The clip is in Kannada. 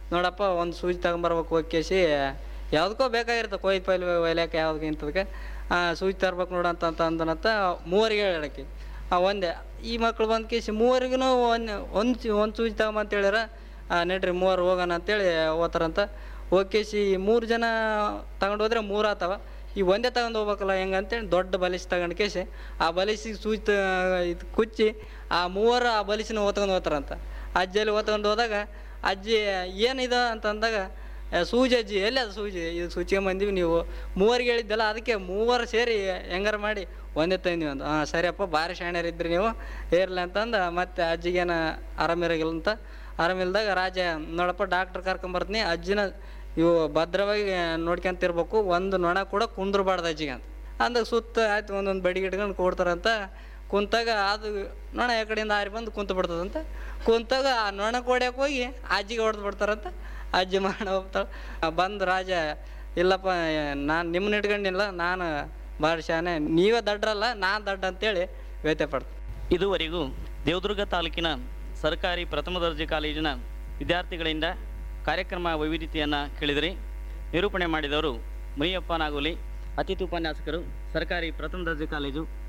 ನೋಡಪ್ಪ ಒಂದು ಸೂಜಿ ತಗೊಂಬರ್ಬೇಕು ಹೋಗ್ಕೇಸಿ ಯಾವುದಕ್ಕೋ ಬೇಕಾಗಿರುತ್ತೆ ಕೊಯ್ ಪೈಲ್ ಒಯ್ಲಿಕ್ಕೆ ಯಾವ್ದಕ್ಕೆ ಇಂಥದಕ್ಕೆ ಸೂಜಿ ತರ್ಬೇಕು ನೋಡಂತ ಅಂತ ಅಂದನಂತ ಮೂವರಿಗೆ ಹೇಳಕ್ಕೆ ಒಂದೇ ಈ ಮಕ್ಳು ಬಂದು ಕೇಸಿ ಮೂವರಿಗೂ ಒಂದು ಒಂದು ಒಂದು ಸೂಜಿ ತಗೊಂಬಂತ ಹೇಳ್ಯಾರ ಆ, ನಡ್ರಿ ಮೂವರು ಹೋಗೋಣ ಅಂತೇಳಿ ಓದ್ತಾರಂತ ಹೋಗ್ಕೇಸಿ ಮೂರು ಜನ ತಗೊಂಡು ಹೋದ್ರೆ ಮೂರು ಆತವ ಈ ಒಂದೇ ತಗೊಂಡು ಹೋಗ್ಬೇಕಲ್ಲ ಹೆಂಗೆ ಅಂತೇಳಿ ದೊಡ್ಡ ಬಲಿಸ್ ತಗೊಂಡು ಕೇಸಿ ಆ ಬಲಿಸಿಗೆ ಸೂಜಿ ತ ಇದು ಕುಚ್ಚಿ ಆ ಮೂವರು ಆ ಬಲಿಸಿನ ಓದ್ಕೊಂಡು ಹೋಗ್ತಾರಂತ ಅಜ್ಜಿಯಲ್ಲಿ ಓದ್ಕೊಂಡು ಹೋದಾಗ ಅಜ್ಜಿ ಏನಿದೆ ಅಂತಂದಾಗ "ಏ, ಸೂಜಿ ಅಜ್ಜಿ ಎಲ್ಲಿ ಅದು ಸೂಜಿ ಇದು ಸೂಚಿಗೆ ಬಂದೀವಿ ನೀವು ಮೂವರಿಗೆ ಹೇಳಿದ್ದಲ್ಲ ಅದಕ್ಕೆ ಮೂವರು ಸೇರಿ ಹೆಂಗಾರ ಮಾಡಿ ಒಂದೇ ತಂದೀವಿ ಅಂತ ಹಾಂ ಸರಿಯಪ್ಪ ಭಾರಿ ಶಾಣ್ಯರಿದ್ರಿ ನೀವು ಇರ್ಲಿ ಅಂತಂದು ಮತ್ತೆ ಅಜ್ಜಿಗೇನ ಆರಾಮಿರಾಗಿಲ್ಲ ಅಂತ ಆರಾಮಿಲ್ದಾಗ ರಾಜ ನೋಡಪ್ಪ ಡಾಕ್ಟ್ರ್ ಕರ್ಕೊಂಬರ್ತೀನಿ ಅಜ್ಜಿನ ಇವು ಭದ್ರವಾಗಿ ನೋಡ್ಕೊಂತಿರ್ಬೇಕು ಒಂದು ನೊಣ ಕೂಡ ಕುಂದ್ರಬಾರ್ದು ಅಜ್ಜಿಗೆ ಅಂತ ಅಂದಾಗ ಸುತ್ತ ಆಯ್ತು ಒಂದೊಂದು ಬಡಿಗೆ ಇಟ್ಕೊಂಡು ಕೊಡ್ತಾರಂತ ಕುಂತಾಗ ಅದು ನೊಣ ಆ ಕಡೆಯಿಂದ ಹಾರಿ ಬಂದು ಕುಂತು ಬಿಡ್ತದಂತ ಕುಂತಾಗ ಆ ನೊಣ ಕೊಡ್ಯಕ್ಕೆ ಹೋಗಿ ಅಜ್ಜಿಗೆ ಹೊಡೆದು ಬಿಡ್ತಾರಂತ ಅಜ್ಜಿ ಮಾಡಿ ಹೋಗ್ತಾಳೆ ಬಂದು ರಾಜ ಇಲ್ಲಪ್ಪ ನಾನು ನಿಮ್ಮನ್ನ ಇಟ್ಕೊಂಡಿಲ್ಲ ನಾನು ಭಾಳ ಶಾನೆ ನೀವೇ ದಡ್ರಲ್ಲ ನಾನು ದಡ್ಡ ಅಂತೇಳಿ ವ್ಯತ್ಯ ಪಡ್ತೀನಿ ಇದುವರೆಗೂ ದೇವದುರ್ಗ ತಾಲೂಕಿನ ಸರ್ಕಾರಿ ಪ್ರಥಮ ದರ್ಜೆ ಕಾಲೇಜಿನ ವಿದ್ಯಾರ್ಥಿಗಳಿಂದ ಕಾರ್ಯಕ್ರಮ ವೈವಿಧ್ಯತೆಯನ್ನು ಕೇಳಿದಿರಿ ನಿರೂಪಣೆ ಮಾಡಿದವರು ಮುನಿಯಪ್ಪ ನಾಗೋಲಿ ಅತಿಥಿ ಉಪನ್ಯಾಸಕರು ಸರ್ಕಾರಿ ಪ್ರಥಮ ದರ್ಜೆ ಕಾಲೇಜು